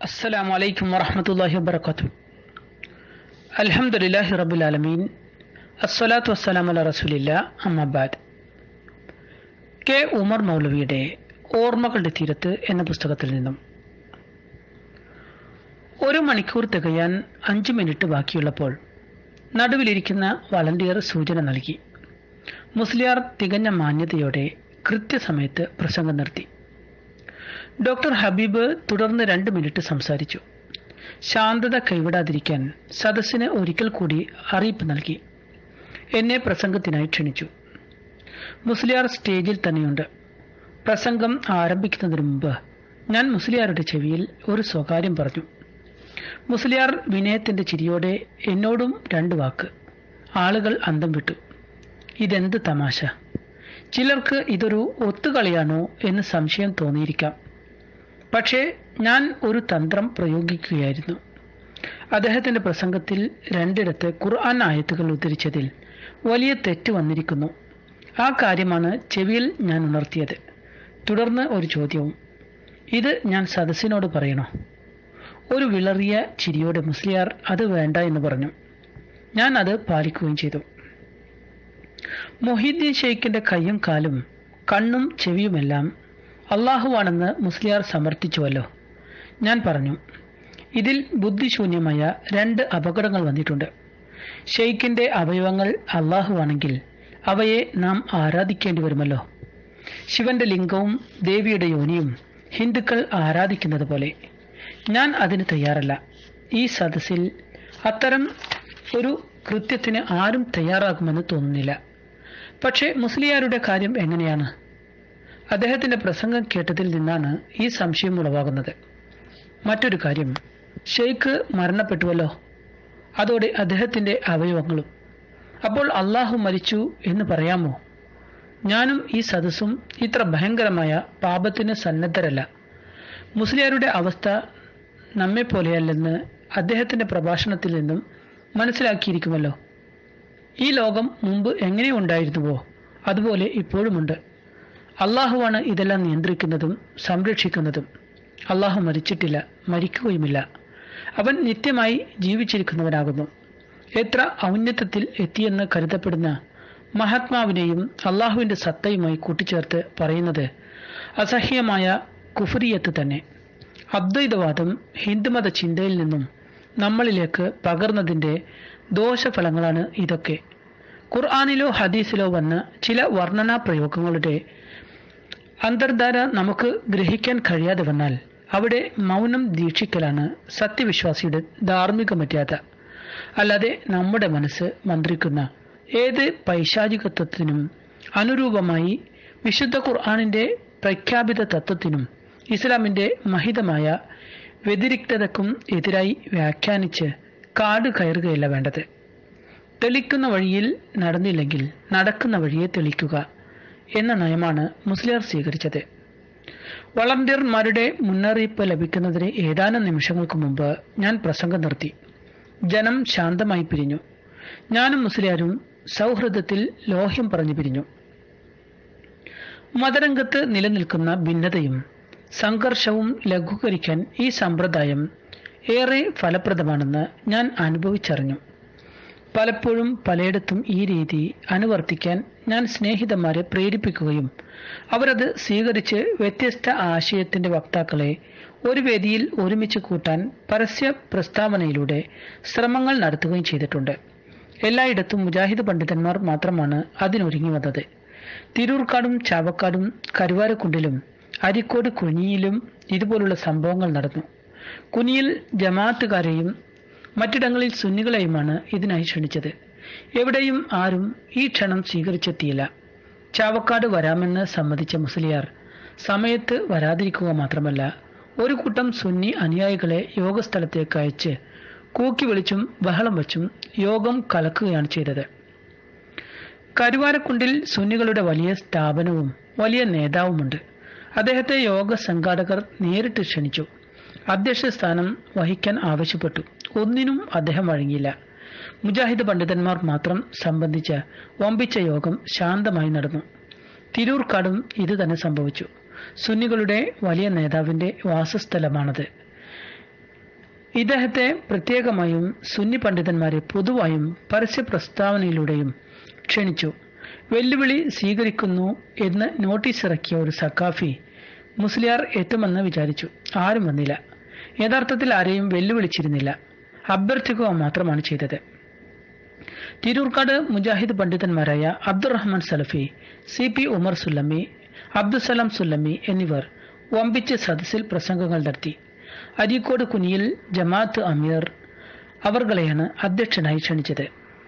السلام عليكم ورحمة الله وبركاته الحمد لله رب العالمين الصلاة والسلام على رسول الله أما بعد K Umar മൗലവിയുടെ ഓർമ്മകളുടെ തീരത്ത് എന്ന പുസ്തകത്തിൽ നിന്നും ഒരു മണിക്കൂർ തികയാൻ അഞ്ച് മിനിറ്റ് ബാക്കിയുള്ളപ്പോൾ നടുവിലിരിക്കുന്ന വളണ്ടിയർ സൂചന നൽകി മുസ്ലിയാർ തികഞ്ഞ മാന്യതയോടെ കൃത്യസമയത്ത് പ്രസംഗം നിർത്തി ഡോക്ടർ ഹബീബ് തുടർന്ന് രണ്ട് മിനിറ്റ് സംസാരിച്ചു ശാന്തത കൈവിടാതിരിക്കാൻ സദസ്സിന് ഒരിക്കൽ കൂടി അറിയിപ്പ് നൽകി എന്നെ പ്രസംഗത്തിനായി ക്ഷണിച്ചു മുസ്ലിയാർ സ്റ്റേജിൽ തന്നെയുണ്ട് പ്രസംഗം ആരംഭിക്കുന്നതിന് മുമ്പ് ഞാൻ മുസ്ലിയാരുടെ ചെവിയിൽ ഒരു സ്വകാര്യം പറഞ്ഞു മുസ്ലിയാർ വിനയത്തിന്റെ ചിരിയോടെ എന്നോടും രണ്ട് വാക്ക് ആളുകൾ അന്തം വിട്ടു ഇതെന്ത് തമാശ ചിലർക്ക് ഇതൊരു ഒത്തുകളിയാണോ എന്ന് സംശയം തോന്നിയിരിക്കാം പക്ഷേ ഞാൻ ഒരു തന്ത്രം പ്രയോഗിക്കുകയായിരുന്നു അദ്ദേഹത്തിന്റെ പ്രസംഗത്തിൽ രണ്ടിടത്ത് ഖുർആൻ ആയത്തുകൾ ഉദ്ധരിച്ചതിൽ വലിയ തെറ്റ് വന്നിരിക്കുന്നു ആ കാര്യമാണ് ചെവിയിൽ ഞാൻ ഉണർത്തിയത് തുടർന്ന് ഒരു ചോദ്യവും ഇത് ഞാൻ സദസ്സിനോട് പറയണോ ഒരു വിളറിയ ചിരിയോടെ മുസ്ലിയാർ അത് വേണ്ട എന്ന് പറഞ്ഞു ഞാൻ അത് പാലിക്കുകയും ചെയ്തു മൊഹീദ്ദീൻ ഷെയ്ഖിന്റെ കൈയും കാലും കണ്ണും ചെവിയുമെല്ലാം അള്ളാഹുവാണെന്ന് മുസ്ലിയാർ സമർത്ഥിച്ചുവല്ലോ ഞാൻ പറഞ്ഞു ഇതിൽ ബുദ്ധിശൂന്യമായ രണ്ട് അപകടങ്ങൾ വന്നിട്ടുണ്ട് ഷെയ്ഖിന്റെ അവയവങ്ങൾ അള്ളാഹുവാണെങ്കിൽ അവയെ നാം ആരാധിക്കേണ്ടി വരുമല്ലോ ശിവന്റെ ലിംഗവും ദേവിയുടെ യോനിയും ഹിന്ദുക്കൾ ആരാധിക്കുന്നത് പോലെ ഞാൻ അതിന് തയ്യാറല്ല ഈ സദസ്സിൽ അത്തരം ഒരു കൃത്യത്തിന് ആരും തയ്യാറാകുമെന്ന് തോന്നുന്നില്ല പക്ഷേ മുസ്ലിയാരുടെ കാര്യം എങ്ങനെയാണ് അദ്ദേഹത്തിന്റെ പ്രസംഗം കേട്ടതിൽ നിന്നാണ് ഈ സംശയം ഉളവാകുന്നത് മറ്റൊരു കാര്യം ഷെയ്ഖ് മരണപ്പെട്ടുവല്ലോ അതോടെ അദ്ദേഹത്തിന്റെ അവയവങ്ങളും അപ്പോൾ അള്ളാഹു മരിച്ചു എന്ന് പറയാമോ ഞാനും ഈ സദസ്സും ഇത്ര ഭയങ്കരമായ പാപത്തിന് സന്നദ്ധരല്ല മുസ്ലിയാരുടെ അവസ്ഥ നമ്മെപ്പോലെയല്ലെന്ന് അദ്ദേഹത്തിന്റെ പ്രഭാഷണത്തിൽ നിന്നും മനസ്സിലാക്കിയിരിക്കുമല്ലോ ഈ ലോകം മുമ്പ് എങ്ങനെ ഉണ്ടായിരുന്നുവോ അതുപോലെ ഇപ്പോഴുമുണ്ട് അള്ളാഹുവാണ് ഇതെല്ലാം നിയന്ത്രിക്കുന്നതും സംരക്ഷിക്കുന്നതും അള്ളാഹു മരിച്ചിട്ടില്ല മരിക്കുകയുമില്ല അവൻ നിത്യമായി ജീവിച്ചിരിക്കുന്നവനാകുന്നു എത്ര ഔന്നത്യത്തിൽ എത്തിയെന്ന് കരുതപ്പെടുന്ന മഹാത്മാവിനെയും അള്ളാഹുവിന്റെ സത്തയുമായി കൂട്ടിച്ചേർത്ത് പറയുന്നത് അസഹ്യമായ കുഫറിയത്ത് തന്നെ അദ്വൈതവാദം ഹിന്ദുമത ചിന്തയിൽ നിന്നും നമ്മളിലേക്ക് പകർന്നതിന്റെ ദോഷഫലങ്ങളാണ് ഇതൊക്കെ ഖുർആാനിലോ ഹദീസിലോ വന്ന ചില വർണ്ണനാ പ്രയോഗങ്ങളുടെ അന്തർധാര നമുക്ക് ഗ്രഹിക്കാൻ കഴിയാതെ വന്നാൽ അവിടെ മൗനം ദീക്ഷിക്കലാണ് സത്യവിശ്വാസിയുടെ ധാർമ്മിക മര്യാദ അല്ലാതെ നമ്മുടെ മനസ്സ് മന്ത്രിക്കുന്ന ഏത് പൈശാചികത്വത്തിനും അനുരൂപമായി വിശുദ്ധ ഖുർആാനിന്റെ പ്രഖ്യാപിത തത്വത്തിനും ഇസ്ലാമിന്റെ മഹിതമായ വ്യതിരിക്തതക്കും എതിരായി വ്യാഖ്യാനിച്ച് കാട് കയറുകയല്ല വേണ്ടത് തെളിക്കുന്ന വഴിയിൽ നടന്നില്ലെങ്കിൽ നടക്കുന്ന വഴിയെ തെളിക്കുക എന്ന നയമാണ് മുസ്ലിയാർ സ്വീകരിച്ചത് വളണ്ടിയർമാരുടെ മുന്നറിയിപ്പ് ലഭിക്കുന്നതിന് ഏതാനും നിമിഷങ്ങൾക്ക് മുമ്പ് ഞാൻ പ്രസംഗം നിർത്തി ജനം ശാന്തമായി പിരിഞ്ഞു ഞാനും മുസ്ലിയാരും സൗഹൃദത്തിൽ ലോഹ്യം പറഞ്ഞു പിരിഞ്ഞു മതരംഗത്ത് നിലനിൽക്കുന്ന ഭിന്നതയും സംഘർഷവും ലഘൂകരിക്കാൻ ഈ സമ്പ്രദായം ഏറെ ഫലപ്രദമാണെന്ന് ഞാൻ അനുഭവിച്ചറിഞ്ഞു പലപ്പോഴും പലയിടത്തും ഈ രീതി അനുവർത്തിക്കാൻ ഞാൻ സ്നേഹിതന്മാരെ പ്രേരിപ്പിക്കുകയും അവരത് സ്വീകരിച്ച് വ്യത്യസ്ത ആശയത്തിന്റെ വക്താക്കളെ ഒരു വേദിയിൽ ഒരുമിച്ച് കൂട്ടാൻ പരസ്യ പ്രസ്താവനയിലൂടെ ശ്രമങ്ങൾ നടത്തുകയും ചെയ്തിട്ടുണ്ട് എല്ലായിടത്തും മുജാഹിദ് പണ്ഡിതന്മാർ മാത്രമാണ് അതിനൊരുങ്ങി വന്നത് തിരൂർക്കാടും ചാവക്കാടും കരുവാരക്കുണ്ടിലും അരിക്കോട് കുനിയിലും ഇതുപോലുള്ള സംഭവങ്ങൾ നടന്നു കുനിയിൽ ജമാഅത്തുകാരെയും മറ്റിടങ്ങളിൽ സുന്നികളെയുമാണ് ഇതിനായി ക്ഷണിച്ചത് എവിടെയും ആരും ഈ ക്ഷണം സ്വീകരിച്ചെത്തിയില്ല ചാവക്കാട് വരാമെന്ന് സമ്മതിച്ച മുസ്ലിയാർ സമയത്ത് വരാതിരിക്കുക മാത്രമല്ല ഒരു കൂട്ടം സുന്നി അനുയായികളെ യോഗസ്ഥലത്തേക്ക് അയച്ച് കൂക്കി വിളിച്ചും ബഹളം വച്ചും യോഗം കലക്കുകയാണ് ചെയ്തത് കരുവാരക്കുണ്ടിൽ സുന്നികളുടെ വലിയ സ്ഥാപനവും വലിയ നേതാവുമുണ്ട് അദ്ദേഹത്തെ യോഗ സംഘാടകർ നേരിട്ട് ക്ഷണിച്ചു അധ്യക്ഷ സ്ഥാനം വഹിക്കാൻ ആവശ്യപ്പെട്ടു ഒന്നിനും അദ്ദേഹം വഴങ്ങിയില്ല മുജാഹിദ് പണ്ഡിതന്മാർ മാത്രം സംബന്ധിച്ച വമ്പിച്ച യോഗം ശാന്തമായി നടന്നു തിരൂർക്കാടും ഇത് തന്നെ സംഭവിച്ചു സുന്നികളുടെ വലിയ നേതാവിന്റെ വാസസ്ഥലമാണത് ഇദ്ദേഹത്തെ പ്രത്യേകമായും സുന്നി പണ്ഡിതന്മാരെ പൊതുവായും പരസ്യ പ്രസ്താവനയിലൂടെയും ക്ഷണിച്ചു വെല്ലുവിളി സ്വീകരിക്കുന്നു എന്ന് നോട്ടീസ് ഇറക്കിയ ഒരു സക്കാഫി മുസ്ലിയാർ എത്തുമെന്ന് വിചാരിച്ചു ആരും വന്നില്ല യഥാർത്ഥത്തിൽ ആരെയും വെല്ലുവിളിച്ചിരുന്നില്ല അഭ്യർത്ഥിക്കുക മാത്രമാണ് ചെയ്തത് തിരൂർക്കാട് മുജാഹിദ് പണ്ഡിതന്മാരായ അബ്ദുറഹ്മാൻ സലഫി സി പി ഉമർ സുല്ലമി അബ്ദുസലാം സുല്ലമി എന്നിവർ വമ്പിച്ച സദസ്സിൽ പ്രസംഗങ്ങൾ നടത്തി അരീക്കോട് കുനിയിൽ ജമാഅത്ത് അമീർ അവർകളെയാണ് അധ്യക്ഷനായി ക്ഷണിച്ചത്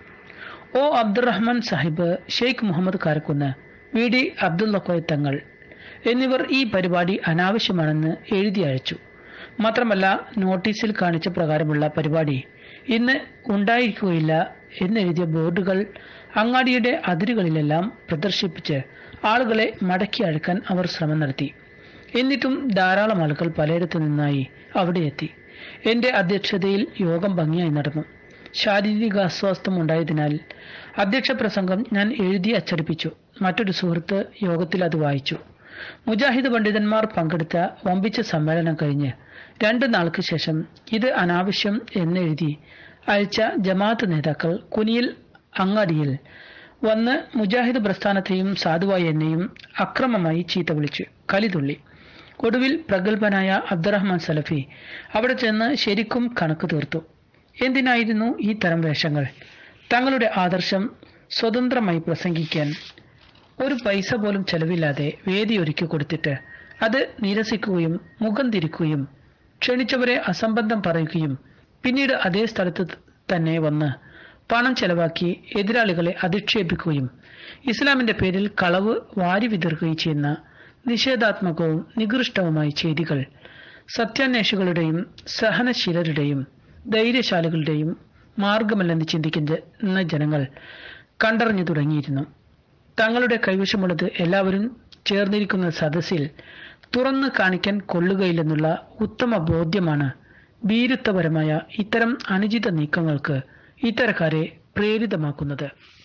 O Abdurahman Sahib Sheikh Muhammad Karakunnu V D Abdulla Koya Thangal എന്നിവർ ഈ പരിപാടി അനാവശ്യമാണെന്ന് എഴുതി അയച്ചു മാത്രമല്ല നോട്ടീസിൽ കാണിച്ച പ്രകാരമുള്ള പരിപാടി ഇന്ന് ഉണ്ടായിരിക്കുകയില്ല എന്നെഴുതിയ ബോർഡുകൾ അങ്ങാടിയുടെ അതിരുകളിലെല്ലാം പ്രദർശിപ്പിച്ച് ആളുകളെ മടക്കി അഴക്കാൻ അവർ ശ്രമം നടത്തി എന്നിട്ടും ധാരാളം ആളുകൾ പലയിടത്തു നിന്നായി അവിടെ എത്തി എന്റെ അധ്യക്ഷതയിൽ യോഗം ഭംഗിയായി നടന്നു ശാരീരിക അസ്വാസ്ഥം ഉണ്ടായതിനാൽ അധ്യക്ഷ പ്രസംഗം ഞാൻ എഴുതി അച്ചടിപ്പിച്ചു മറ്റൊരു സുഹൃത്ത് യോഗത്തിൽ അത് വായിച്ചു മുജാഹിദ് പണ്ഡിതന്മാർ പങ്കെടുത്ത വമ്പിച്ച സമ്മേളനം കഴിഞ്ഞ് രണ്ടു നാൾക്ക് ശേഷം ഇത് അനാവശ്യം എന്നെഴുതി അയച്ച ജമാഅത്ത് നേതാക്കൾ കുനിയിൽ അങ്ങാടിയിൽ വന്ന് മുജാഹിദ് പ്രസ്ഥാനത്തെയും സാധുവായ എന്നെയും അക്രമമായി ചീത്ത വിളിച്ചു കലിതുള്ളി ഒടുവിൽ പ്രഗത്ഭനായ അബ്ദുറഹ്മാൻ സലഫി അവിടെ ചെന്ന് ശരിക്കും കണക്ക് തീർത്തു എന്തിനായിരുന്നു ഈ തരം വേഷങ്ങൾ തങ്ങളുടെ ആദർശം സ്വതന്ത്രമായി പ്രസംഗിക്കാൻ ഒരു പൈസ പോലും ചെലവില്ലാതെ വേദി ഒരുക്കി കൊടുത്തിട്ട് അത് നിരസിക്കുകയും മുഖം തിരിക്കുകയും ക്ഷണിച്ചവരെ അസംബന്ധം പറയുകയും പിന്നീട് അതേ സ്ഥലത്ത് തന്നെ വന്ന് പണം ചെലവാക്കി എതിരാളികളെ അധിക്ഷേപിക്കുകയും ഇസ്ലാമിന്റെ പേരിൽ കളവ് വാരി വിതറുകയും ചെയ്യുന്ന നിഷേധാത്മകവും നികൃഷ്ടവുമായ ചെയ്തികൾ സത്യാന്വേഷികളുടെയും സഹനശീലരുടെയും ധൈര്യശാലികളുടെയും മാർഗമല്ലെന്ന് ചിന്തിക്കുന്ന ജനങ്ങൾ കണ്ടറിഞ്ഞു തുടങ്ങിയിരുന്നു തങ്ങളുടെ കൈവശമുള്ളത് എല്ലാവരും ചേർന്നിരിക്കുന്ന സദസ്സിൽ തുറന്നു കാണിക്കാൻ കൊള്ളുകയില്ലെന്നുള്ള ഉത്തമ ബോധ്യമാണ് ഭീരുത്വപരമായ ഇത്തരം അനുചിത നീക്കങ്ങൾക്ക് ഇത്തരക്കാരെ പ്രേരിതമാക്കുന്നത്